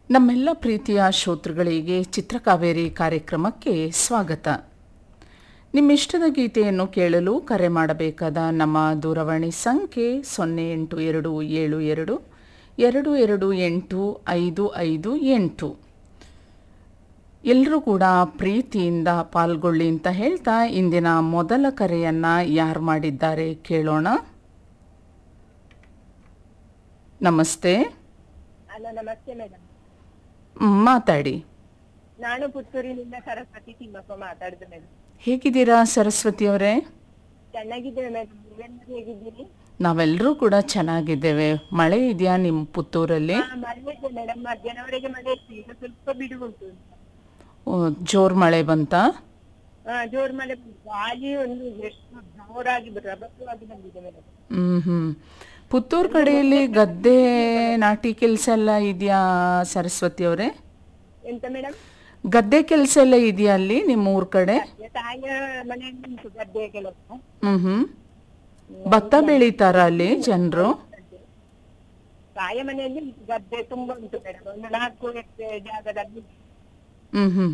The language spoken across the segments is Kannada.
ನಮ್ಮೆಲ್ಲ ಪ್ರೀತಿಯ ಶ್ರೋತೃಗಳಿಗೆ ಚಿತ್ರಕಾವೇರಿ ಕಾರ್ಯಕ್ರಮಕ್ಕೆ ಸ್ವಾಗತ ನಿಮ್ಮಿಷ್ಟದ ಗೀತೆಯನ್ನು ಕೇಳಲು ಕರೆ ಮಾಡಬೇಕಾದ ನಮ್ಮ ದೂರವಾಣಿ ಸಂಖ್ಯೆ ಸೊನ್ನೆ ಎಂಟು ಎರಡು ಏಳು ಎರಡು ಎರಡು ಎರಡು ಎಂಟು ಐದು ಐದು ಎಂಟು ಎಲ್ಲರೂ ಕೂಡ ಪ್ರೀತಿಯಿಂದ ಪಾಲ್ಗೊಳ್ಳಿ ಅಂತ ಹೇಳ್ತಾ ಇಂದಿನ ಮೊದಲ ಕರೆಯನ್ನ ಯಾರು ಮಾಡಿದ್ದಾರೆ ಕೇಳೋಣ ನಮಸ್ತೆ ಹಲೋ ನಮಸ್ತೆ ಮೇಡಮ್ ಮ್, ಮಾತಾಡಿ ನಾನು ಪುತ್ತೂರಿನಿಂದ ಸರಸ್ವತಿ ತಿಮ್ಮಪ್ಪ ಮಾತಾಡುದು ಮೇಡಮ್ ಹೇಗಿದ್ದೀರಾ ಸರಸ್ವತಿ ಅವರೇ ಚೆನ್ನಾಗಿದ್ದೇವೆ ಮೇಡಮ್ ನೀವೆಲ್ಲರೂ ಹೇಗಿದ್ದೀರಿ ನಾವೆಲ್ಲರೂ ಕೂಡ ಚೆನ್ನಾಗಿದ್ದೇವೆ ಮಳೆ ಇದೆಯಾ ನಿಮ್ಮ ಪುತ್ತೂರಲ್ಲಿ ಹಾ, ಮಳೆ ಇದೆ ಮೇಡಮ್ ಮಧ್ಯಾಹ್ನವರೆಗೆ ಮಳೆ ಇತ್ತು ಈಗ ಸ್ವಲ್ಪ ಬಿಡುವು ಉಂಟು ಓ, ಜೋರ್ ಮಳೆ ಬಂತಾ ಹಾ ಜೋರ್ ಮಳೆ ಬಂತು. ಗಾಳಿ ಒಂದು ಎಷ್ಟು ಜೋರಾಗಿ ರಭಸವಾಗಿ ಬಂದಿದೆ ಮೇಡಮ್ ಹ್ಮ್ ಹ್ಮ್ ಪುತ್ತೂರು ಕಡೆಯಲ್ಲಿ ಗದ್ದೆ ನಾಟಿ ಕೆಲಸ ಎಲ್ಲ ಇದೆಯಾ ಸರಸ್ವತಿ ಅವರೇ ಎಂತ ಮೇಡಮ್ ಗದ್ದೆ ಕೆಲಸ ಎಲ್ಲ ಇದೆಯಾ ಅಲ್ಲಿ ನಿಮ್ಮ ಊರ್ ಕಡೆ ತಾಯಿಯ ಮನೆಯಲ್ಲಿ ಉಂಟು ಗದ್ದೆ ಕೆಲಸ ಹ್ಮ್ ಹ್ಮ್ ಭತ್ತ ಬೆಳೀತಾರ ಅಲ್ಲಿ ಜನರು ತಾಯಿಯ ಮನೆಯಲ್ಲಿ ಗದ್ದೆ ತುಂಬಾ ಉಂಟು ಮೇಡಮ್ ಒಂದು ನಾಲ್ಕು ಎಕರೆ ಜಾಗದಲ್ಲಿ ಹ್ಮ್ ಹ್ಮ್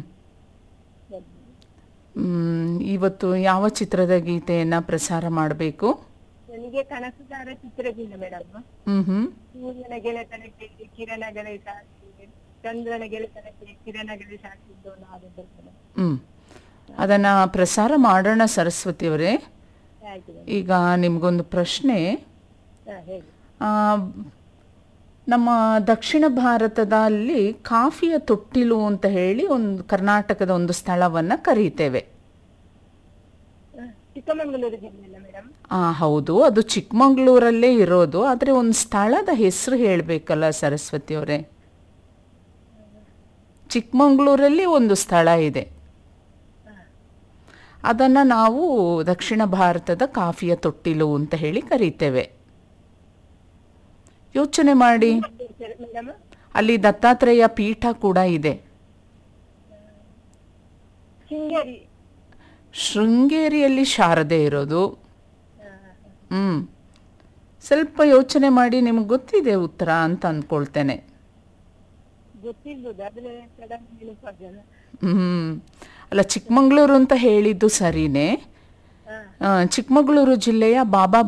ಹ್ಮ್ ಇವತ್ತು ಯಾವ ಚಿತ್ರದ ಗೀತೆಯನ್ನ ಪ್ರಸಾರ ಮಾಡಬೇಕು ನನಗೆ ಕನಸುಗಾರ ಚಿತ್ರದಿಂದ ಮೇಡಮ್ ಹ್ಮ್ ಹ್ಮ್ ಸೂರ್ಯನ ಗೆಳೆತನಕ್ಕೆ ಕಿರಣಗಳೇ ಸಾಕ್ಷಿ ಚಂದ್ರನ ಗೆಳೆತನಕ್ಕೆ ಕಿರಣಗಳೇ ಸಾಕ್ಷಿದ್ದು ನಾದದ್ದು ಹ್ಮ್ ಅದನ್ನ ಪ್ರಸಾರ ಮಾಡೋಣ ಸರಸ್ವತಿ ಅವರೇ ಆಯ್ತು ಮೇಡಮ್. ಈಗ ನಿಮ್ಗೊಂದು ಪ್ರಶ್ನೆ ಹಾ, ಹೇಳಿ ಆ, ನಮ್ಮ ದಕ್ಷಿಣ ಭಾರತದಲ್ಲಿ ಕಾಫಿಯ ತೊಟ್ಟಿಲು ಅಂತ ಹೇಳಿ ಒಂದು ಕರ್ನಾಟಕದ ಒಂದು ಸ್ಥಳವನ್ನ ಕರೀತೇವೆ ಹಾ, ಚಿಕ್ಕಮಗಳೂರು ಜಿಲ್ಲೆಯಲ್ಲ ಮೇಡಮ್ ಆ ಹೌದು ಅದು ಚಿಕ್ಕಮಂಗ್ಳೂರಲ್ಲೇ ಇರೋದು ಆದರೆ ಒಂದು ಸ್ಥಳದ ಹೆಸರು ಹೇಳಬೇಕಲ್ಲ ಸರಸ್ವತಿ ಅವರೇ ಚಿಕ್ಕಮಂಗ್ಳೂರಲ್ಲಿ ಒಂದು ಸ್ಥಳ ಇದೆ ಅದನ್ನು ನಾವು ದಕ್ಷಿಣ ಭಾರತದ ಕಾಫಿಯ ತೊಟ್ಟಿಲು ಅಂತ ಹೇಳಿ ಕರೀತೇವೆ ಯೋಚನೆ ಮಾಡಿ ಮೇಡಮ್ ಅಲ್ಲಿ ದತ್ತಾತ್ರೇಯ ಪೀಠ ಕೂಡ ಇದೆ ಶೃಂಗೇರಿ ಶೃಂಗೇರಿಯಲ್ಲಿ ಶಾರದೆ ಇರೋದು ಹಾ, ಹ್ಮ್ ಸ್ವಲ್ಪ ಯೋಚನೆ ಮಾಡಿ ನಿಮ್ಗೆ ಗೊತ್ತಿದೆ ಉತ್ತರ ಅಂತ ಅಂದ್ಕೊಳ್ತೇನೆ ಗೊತ್ತಿರ್ಬೋದು ಆದ್ರೆ ಸಡನ್ ನೆನಪಾಗಲ್ಲ ಹ್ಮ್ ಅಲ್ಲ ಚಿಕ್ಕಮಂಗ್ಳೂರು ಅಂತ ಹೇಳಿದ್ದು ಸರಿನೇ ಹಾ ಆ, ಚಿಕ್ಕಮಗಳೂರು ಜಿಲ್ಲೆಯ ಬಾಬಾ